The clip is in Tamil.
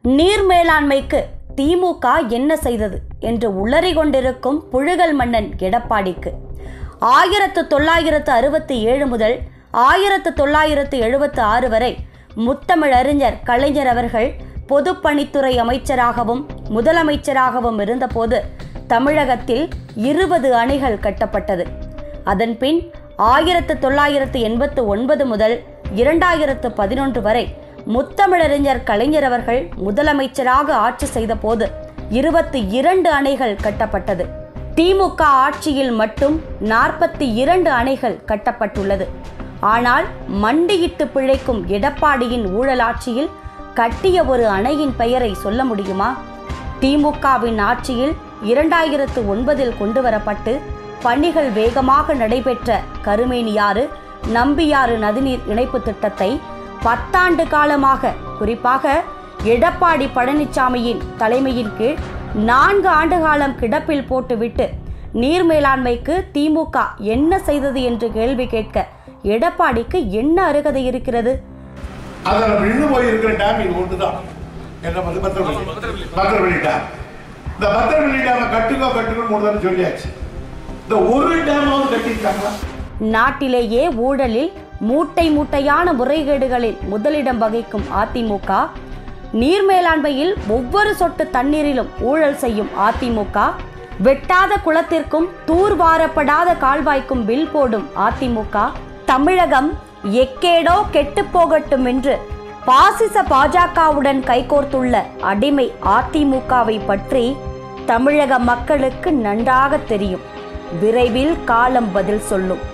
நீர் மேலாண்மைக்கு திமுக என்ன செய்தது என்று உளறி கொண்டிருக்கும் புழுகல் மன்னன் எடப்பாடிக்கு ஆயிரத்து தொள்ளாயிரத்து அறுபத்தி ஏழு முதல் ஆயிரத்து தொள்ளாயிரத்து எழுபத்து ஆறு வரை முத்தமிழறிஞர் கலைஞர் அவர்கள் பொதுப்பணித்துறை அமைச்சராகவும் முதலமைச்சராகவும் இருந்தபோது தமிழகத்தில் இருபது அணைகள் கட்டப்பட்டது அதன்பின் ஆயிரத்து தொள்ளாயிரத்து எண்பத்து ஒன்பது முதல் இரண்டாயிரத்து பதினொன்று வரை முத்தமிழறிஞர் கலைஞர் அவர்கள் முதலமைச்சராக ஆட்சி செய்தபோது இருபத்தி இரண்டு அணைகள் கட்டப்பட்டது திமுக ஆட்சியில் மட்டும் நாற்பத்தி இரண்டு அணைகள் கட்டப்பட்டுள்ளது ஆனால் மண்டியிட்டு பிழைக்கும் எடப்பாடியின் ஊழல் ஆட்சியில் கட்டிய ஒரு அணையின் பெயரை சொல்ல முடியுமா திமுகவின் ஆட்சியில் இரண்டாயிரத்து ஒன்பதில் கொண்டுவரப்பட்டு பணிகள் வேகமாக நடைபெற்ற கருமேனியாறு நம்பியாறு நதிநீர் இணைப்பு திட்டத்தை பத்தாண்டு காலமாக குறிப்பாக எடப்பாடி பழனிசாமியின் தலைமையின் கீழ் நான்கு ஆண்டு காலம் கிடப்பில் போட்டுவிட்டு நீர் மேலாண்மைக்கு திமுக என்ன செய்தது என்று கேள்வி கேட்க எடப்பாடிக்கு என்ன அருகதை இருக்கிறது அதில் விழுந்து போயிருக்கிற டேம் இது ஒன்றுதான் என்ன வந்து பத்திரப்பள்ளி பத்திரப்பள்ளி டேம் இந்த பத்திரப்பள்ளி டேமை கட்டுக்கோ கட்டுக்கோ மூணு தடவை சொல்லியாச்சு இந்த ஒரு டேமாவது கட்டியிருக்காங்களா நாட்டிலேயே ஊழலில் மூட்டை மூட்டையான முறைகேடுகளில் முதலிடம் வகிக்கும் அதிமுக நீர் மேலாண்மையில் ஒவ்வொரு சொட்டு தண்ணீரிலும் ஊழல் செய்யும் அதிமுக வெட்டாத குளத்திற்கும் தூர்வாரப்படாத கால்வாய்க்கும் வில் போடும் அதிமுக தமிழகம் எக்கேடோ கெட்டுப் போகட்டும் என்று பாசிச பாஜகவுடன் கைகோர்த்துள்ள அடிமை அதிமுகவை பற்றி தமிழக மக்களுக்கு நன்றாக தெரியும் விரைவில் காலம் பதில் சொல்லும்